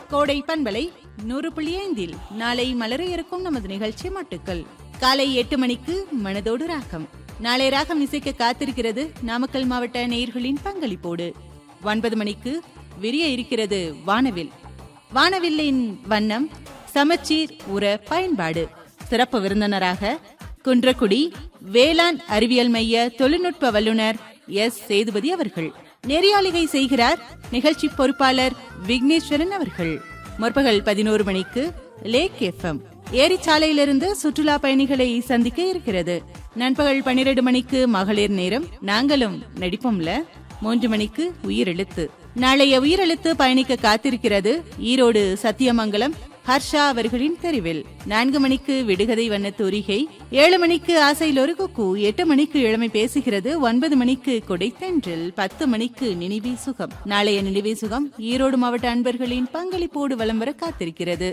கோடை பண்பலை நூறு புள்ளி ஐந்தில் நாளை மலர இருக்கும் நமது நிகழ்ச்சி மட்டுக்கள் காலை எட்டு மணிக்கு மனதோடு ராகம் நாளை ராகம் இசைக்க காத்திருக்கிறது நாமக்கல் மாவட்ட நேயர்களின் பங்களிப்போடு ஒன்பது மணிக்கு விரிய இருக்கிறது வானவில் வானவில்லின் வண்ணம் சமச்சீர் உர பயன்பாடு சிறப்பு விருந்தினராக குன்றக்குடி வேளாண் அறிவியல் மைய தொழில்நுட்ப வல்லுநர் எஸ் சேதுபதி அவர்கள் நெறியாளிகை செய்கிறார் நிகழ்ச்சி பொறுப்பாளர் விக்னேஸ்வரன் அவர்கள் முற்பகல் பதினோரு மணிக்கு லேக் எஃப்எம் ஏரிச்சாலையிலிருந்து சுற்றுலா பயணிகளை சந்திக்க இருக்கிறது நண்பகல் பன்னிரண்டு மணிக்கு மகளிர் நேரம் நாங்களும் நடிப்போம்ல மூன்று மணிக்கு உயிரெழுத்து நாளைய உயிரெழுத்து பயணிக்க காத்திருக்கிறது ஈரோடு சத்தியமங்கலம் ஹர்ஷா அவர்களின் தெரிவில் நான்கு மணிக்கு விடுகதை வண்ண தூரிகை ஏழு மணிக்கு ஆசையில் ஒரு குக்கு எட்டு மணிக்கு இளமை பேசுகிறது ஒன்பது மணிக்கு கொடைத்தென்றில் பத்து மணிக்கு நினைவே சுகம் நாளைய நினைவே சுகம் ஈரோடு மாவட்ட அன்பர்களின் பங்களிப்போடு வலம் வர காத்திருக்கிறது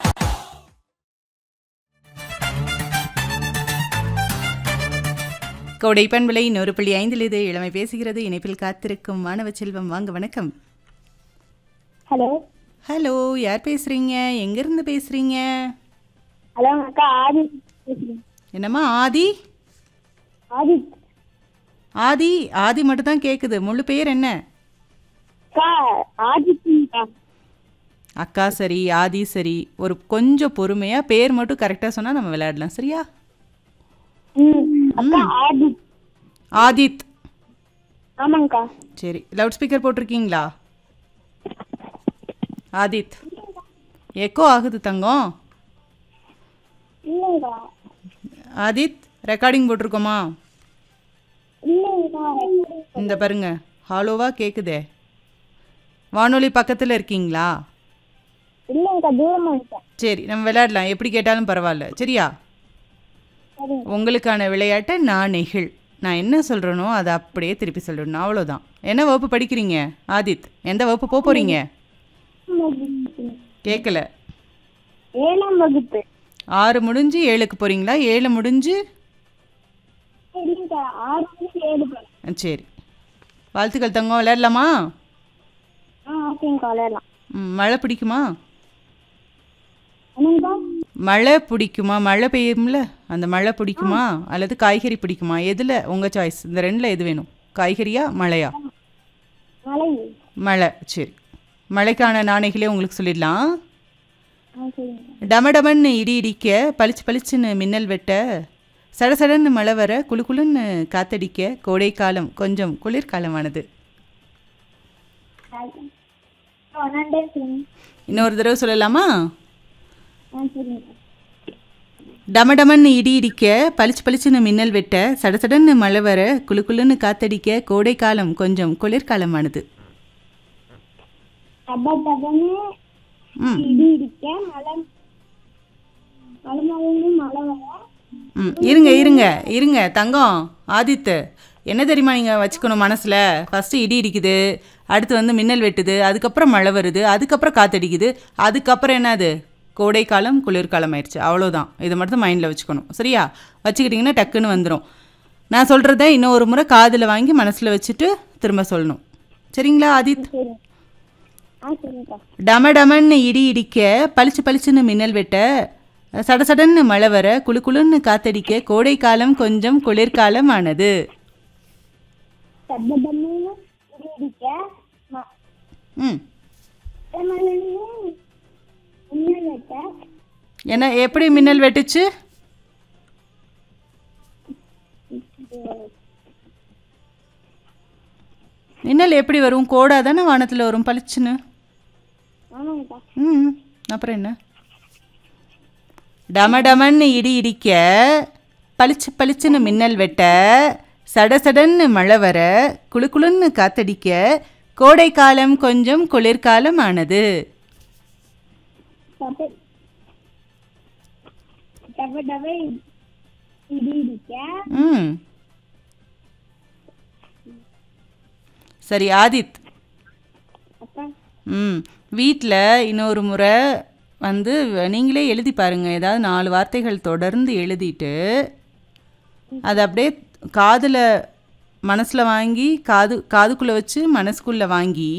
கோடை பண்பலை நூறு புள்ளி ஐந்தில் இது இளமை பேசுகிறது இணைப்பில் காத்திருக்கும் மாணவ செல்வம் வாங்க வணக்கம் ஹலோ ஹலோ யார் பேசுறீங்க எங்கிருந்து பேசுறீங்க ஹலோ அக்கா ஆதித் பேசுறேன் என்னம்மா ஆதி ஆதித் ஆதி ஆதி மட்டும் தான் கேக்குது முழு பேர் என்ன அக்கா ஆதித்யக்கா அக்கா சரி ஆதி சரி ஒரு கொஞ்சம் பொறுமையா பேர் மட்டும் கரெக்டா சொன்னா நம்ம விளையாடலாம் சரியா ம் அக்கா ஆதித் ஆதித் ஆமாங்கக்கா சரி லவுட் ஸ்பீக்கர் போட்டிருக்கீங்களா ஆதித் எக்கோ ஆகுது தங்கம் இல்லைங்கக்கா ஆதித் ரெக்கார்டிங் போட்டிருக்கோமா இல்லைங்கக்கா இந்த பாருங்க ஹாலோவா கேக்குதே வானொலி பக்கத்தில் இருக்கீங்களா இல்லைங்கக்கா தூரமாக இருக்கேன் சரி நம்ம விளையாடலாம் எப்படி கேட்டாலும் பரவாயில்ல சரியா சரிங்க உங்களுக்கான விளையாட்டை நான் நெகிழ் நான் என்ன சொல்கிறேனோ அதை அப்படியே திருப்பி சொல்லணும் அவ்வளோதான் என்ன வகுப்பு படிக்கிறீங்க ஆதித் எந்த வகுப்பு போக போகிறீங்க கேட்கல ஏழாம் வகுப்பு ஆறு முடிஞ்சு ஏழுக்கு போகிறீங்களா ஏழு முடிஞ்சு இல்லைங்கக்கா ஆறு மணிக்கு ஏழு போகிறேன் ஆ, சரி வாழ்த்துக்கள் தங்கம் விளையாடலாமா ஆ ஓகேங்கக்கா விளையாடலாம் ம், மழை பிடிக்குமா என்னங்கக்கா மழை பிடிக்குமா மழை பெய்யும்ல அந்த மழை பிடிக்குமா அல்லது காய்கறி பிடிக்குமா எதில் உங்கள் சாய்ஸ் இந்த ரெண்டில் எது வேணும் காய்கறியா மழையா மலை மழை சரி மழைக்கான நாணைகளே உங்களுக்கு சொல்லிடலாம் ஆ சரிங்க டமடமன்னு இடி இடிக்க பளிச்சு பளிச்சுன்னு மின்னல் வெட்ட சடசடன்னு மழை வர குளு குளுன்னு காத்தடிக்க கோடைக்காலம் கொஞ்சம் குளிர்காலமானது ஒன்னாம் டைம் சொல்லுங்க இன்னொரு தடவை சொல்லலாமா ஆ சரிங்க டமடமன்னு இடி இடிக்க பளிச்சு பளிச்சுன்னு மின்னல் வெட்ட சடசடன்னு மழை வர குளு குளுன்னு காத்தடிக்க கோடைக்காலம் கொஞ்சம் குளிர்காலமானது டப்பா டப்பான்னு ம் இடி இடிக்க மழை மழை மழைன்னு மழை வர ம் இருங்க இருங்க இருங்க தங்கம் ஆதித்து என்ன தெரியுமா நீங்கள் வச்சுக்கணும் மனசில் ஃபஸ்ட்டு இடி இடிக்குது அடுத்து வந்து மின்னல் வெட்டுது அதுக்கப்புறம் மழை வருது அதுக்கப்புறம் காத்தடிக்குது அதுக்கப்புறம் என்னது கோடைக்காலம் குளிர்காலம் ஆயிடுச்சு அவ்வளோதான் இதை மட்டும் மைண்டில் வச்சுக்கணும் சரியா வச்சுக்கிட்டிங்கன்னா டக்குன்னு வந்துடும் நான் சொல்கிறத இன்னும் ஒரு முறை காதில் வாங்கி மனசில் வச்சுட்டு திரும்ப சொல்லணும் சரிங்களா ஆதித் சரி ஆ சரிங்கக்கா டமடமன்னு இடி இடிக்க பளிச்சு பளிச்சுன்னு மின்னல் வெட்ட சடசடன்னு மழை வர குளு குளுன்னு காத்தடிக்க கோடைக்காலம் கொஞ்சம் குளிர்காலம் ஆனது டப்படம்னு இடி இடிக்க ம- ம் மழைன்னு மின்னல் வெட்ட என்ன எப்படி மின்னல் வெட்டுச்சு மின்னல் எப்படி வரும் கோடா தானே வானத்தில் வரும் பளிச்சுன்னு ஆமாங்கக்கா ம் அப்புறம் என்ன டமடமன்னு இடி இடிக்க பளிச்சு பளிச்சுன்னு மின்னல் வெட்ட சடசடன்னு மழை வர குளு குளுன்னு காத்தடிக்க கோடைக்காலம் கொஞ்சம் குளிர்காலம் ஆனது டப்ப டப்ப டப்ப இடி இடிக்க ம் சரி ஆதித் அப்பா ம் வீட்டில் இன்னொரு முறை வந்து நீங்களே எழுதி பாருங்க ஏதாவது நாலு வார்த்தைகள் தொடர்ந்து எழுதிட்டு அதை அப்படியே காதில் மனசில் வாங்கி காது காதுக்குள்ளே வச்சு மனசுக்குள்ளே வாங்கி